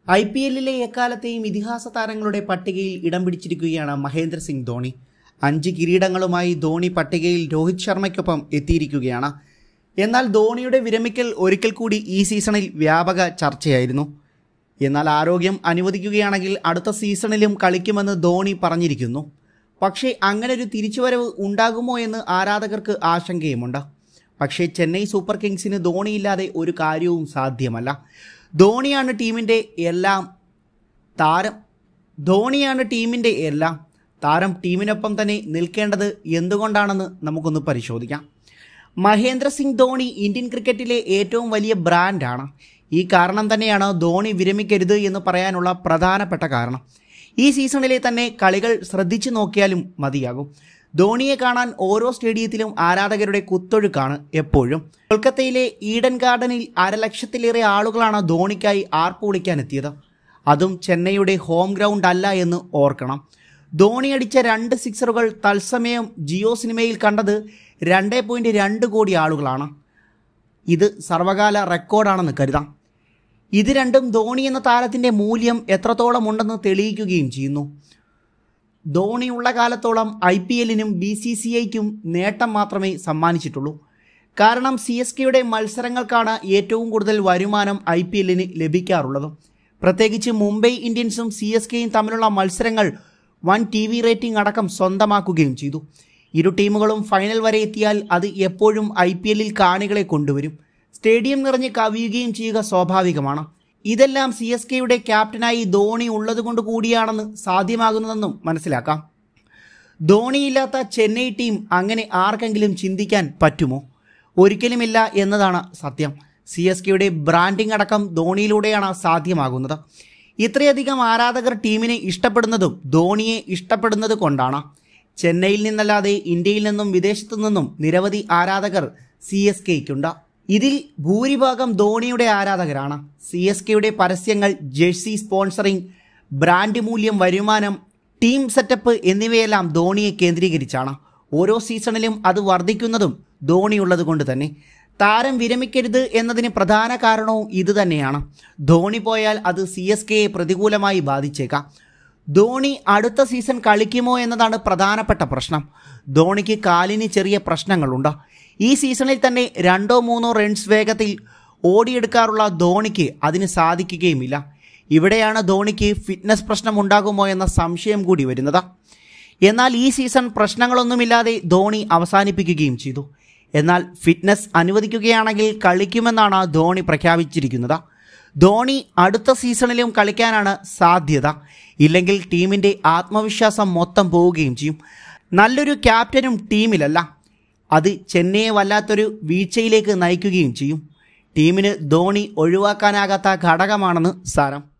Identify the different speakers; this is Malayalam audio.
Speaker 1: ഐ പി എല്ലിലെ എക്കാലത്തെയും ഇതിഹാസ താരങ്ങളുടെ പട്ടികയിൽ ഇടം പിടിച്ചിരിക്കുകയാണ് മഹേന്ദ്ര സിംഗ് ധോണി അഞ്ച് കിരീടങ്ങളുമായി ധോണി പട്ടികയിൽ രോഹിത് ശർമ്മയ്ക്കൊപ്പം എത്തിയിരിക്കുകയാണ് എന്നാൽ ധോണിയുടെ വിരമിക്കൽ ഒരിക്കൽ കൂടി ഈ സീസണിൽ വ്യാപക ചർച്ചയായിരുന്നു എന്നാൽ ആരോഗ്യം അനുവദിക്കുകയാണെങ്കിൽ അടുത്ത സീസണിലും കളിക്കുമെന്ന് ധോണി പറഞ്ഞിരിക്കുന്നു പക്ഷേ അങ്ങനെ ഒരു തിരിച്ചുവരവ് ഉണ്ടാകുമോ എന്ന് ആരാധകർക്ക് ആശങ്കയുമുണ്ട് പക്ഷേ ചെന്നൈ സൂപ്പർ കിങ്സിന് ധോണിയില്ലാതെ ഒരു കാര്യവും സാധ്യമല്ല ധോണിയാണ് ടീമിൻ്റെ എല്ലാം താരം ധോണിയാണ് ടീമിൻ്റെ എല്ലാം താരം ടീമിനൊപ്പം തന്നെ നിൽക്കേണ്ടത് എന്തുകൊണ്ടാണെന്ന് നമുക്കൊന്ന് പരിശോധിക്കാം മഹേന്ദ്ര സിംഗ് ധോണി ഇന്ത്യൻ ക്രിക്കറ്റിലെ ഏറ്റവും വലിയ ബ്രാൻഡാണ് ഈ കാരണം തന്നെയാണ് ധോണി വിരമിക്കരുത് എന്ന് പറയാനുള്ള പ്രധാനപ്പെട്ട കാരണം ഈ സീസണിലെ തന്നെ കളികൾ ശ്രദ്ധിച്ചു നോക്കിയാലും മതിയാകും ധോണിയെ കാണാൻ ഓരോ സ്റ്റേഡിയത്തിലും ആരാധകരുടെ കുത്തൊഴുക്കാണ് എപ്പോഴും കൊൽക്കത്തയിലെ ഈഡൻ ഗാർഡനിൽ അരലക്ഷത്തിലേറെ ആളുകളാണ് ധോണിക്കായി ആർപ്പ് വിളിക്കാനെത്തിയത് അതും ചെന്നൈയുടെ ഹോം ഗ്രൗണ്ട് അല്ല എന്ന് ഓർക്കണം ധോണി അടിച്ച രണ്ട് സിക്സറുകൾ തത്സമയം ജിയോ സിനിമയിൽ കണ്ടത് രണ്ട് പോയിൻറ്റ് രണ്ട് കോടി ആളുകളാണ് ഇത് സർവകാല റെക്കോർഡാണെന്ന് കരുതാം ഇത് രണ്ടും ധോണി എന്ന താരത്തിൻ്റെ മൂല്യം എത്രത്തോളം ഉണ്ടെന്ന് തെളിയിക്കുകയും ചെയ്യുന്നു ധോണിയുള്ള കാലത്തോളം ഐ പി എല്ലിനും ബി സി സി ഐക്കും നേട്ടം മാത്രമേ സമ്മാനിച്ചിട്ടുള്ളൂ കാരണം സി എസ് കെയുടെ മത്സരങ്ങൾക്കാണ് ഏറ്റവും കൂടുതൽ വരുമാനം ഐ പി എല്ലിന് ലഭിക്കാറുള്ളത് പ്രത്യേകിച്ച് മുംബൈ ഇന്ത്യൻസും സി എസ് കെയും തമ്മിലുള്ള മത്സരങ്ങൾ വൻ ടി വി റേറ്റിംഗ് അടക്കം സ്വന്തമാക്കുകയും ചെയ്തു ഇരു ടീമുകളും ഫൈനൽ വരെ എത്തിയാൽ അത് എപ്പോഴും ഐ പി എല്ലിൽ കാണികളെ കൊണ്ടുവരും സ്റ്റേഡിയം നിറഞ്ഞ് കവിയുകയും ചെയ്യുക സ്വാഭാവികമാണ് ഇതെല്ലാം സി എസ് കെയുടെ ക്യാപ്റ്റനായി ധോണി ഉള്ളതുകൊണ്ട് കൂടിയാണെന്ന് സാധ്യമാകുന്നതെന്നും മനസ്സിലാക്കാം ധോണിയില്ലാത്ത ചെന്നൈ ടീം അങ്ങനെ ആർക്കെങ്കിലും ചിന്തിക്കാൻ പറ്റുമോ ഒരിക്കലുമില്ല എന്നതാണ് സത്യം സി എസ് കെയുടെ ബ്രാൻഡിംഗ് അടക്കം ധോണിയിലൂടെയാണ് സാധ്യമാകുന്നത് ഇത്രയധികം ആരാധകർ ടീമിനെ ഇഷ്ടപ്പെടുന്നതും ധോണിയെ ഇഷ്ടപ്പെടുന്നത് കൊണ്ടാണ് ചെന്നൈയിൽ നിന്നല്ലാതെ ഇന്ത്യയിൽ നിന്നും വിദേശത്തു നിന്നും നിരവധി ആരാധകർ സി എസ് കെയ്ക്കുണ്ട് ഇതിൽ ഭൂരിഭാഗം ധോണിയുടെ ആരാധകരാണ് സി എസ് കെയുടെ പരസ്യങ്ങൾ ജേഴ്സി സ്പോൺസറിംഗ് ബ്രാൻഡ് മൂല്യം വരുമാനം ടീം സെറ്റപ്പ് എന്നിവയെല്ലാം ധോണിയെ കേന്ദ്രീകരിച്ചാണ് ഓരോ സീസണിലും അത് വർദ്ധിക്കുന്നതും ധോണിയുള്ളത് കൊണ്ട് തന്നെ താരം വിരമിക്കരുത് എന്നതിന് പ്രധാന കാരണവും ഇതുതന്നെയാണ് ധോണി പോയാൽ അത് സി എസ് കെയെ പ്രതികൂലമായി ബാധിച്ചേക്കാം ധോണി അടുത്ത സീസൺ കളിക്കുമോ എന്നതാണ് പ്രധാനപ്പെട്ട പ്രശ്നം ധോണിക്ക് കാലിന് ചെറിയ പ്രശ്നങ്ങളുണ്ട് ഈ സീസണിൽ തന്നെ രണ്ടോ മൂന്നോ റൺസ് വേഗത്തിൽ ഓടിയെടുക്കാറുള്ള ധോണിക്ക് അതിന് സാധിക്കുകയുമില്ല ഇവിടെയാണ് ധോണിക്ക് ഫിറ്റ്നസ് പ്രശ്നം ഉണ്ടാകുമോ എന്ന സംശയം കൂടി വരുന്നത് എന്നാൽ ഈ സീസൺ പ്രശ്നങ്ങളൊന്നുമില്ലാതെ ധോണി അവസാനിപ്പിക്കുകയും ചെയ്തു എന്നാൽ ഫിറ്റ്നസ് അനുവദിക്കുകയാണെങ്കിൽ കളിക്കുമെന്നാണ് ധോണി പ്രഖ്യാപിച്ചിരിക്കുന്നത് ധോണി അടുത്ത സീസണിലും കളിക്കാനാണ് സാധ്യത ഇല്ലെങ്കിൽ ടീമിൻ്റെ ആത്മവിശ്വാസം മൊത്തം പോവുകയും ചെയ്യും നല്ലൊരു ക്യാപ്റ്റനും ടീമിലല്ല അത് ചെന്നൈയെ വല്ലാത്തൊരു വീഴ്ചയിലേക്ക് നയിക്കുകയും ചെയ്യും ടീമിന് ധോണി ഒഴിവാക്കാനാകാത്ത ഘടകമാണെന്ന് സാരം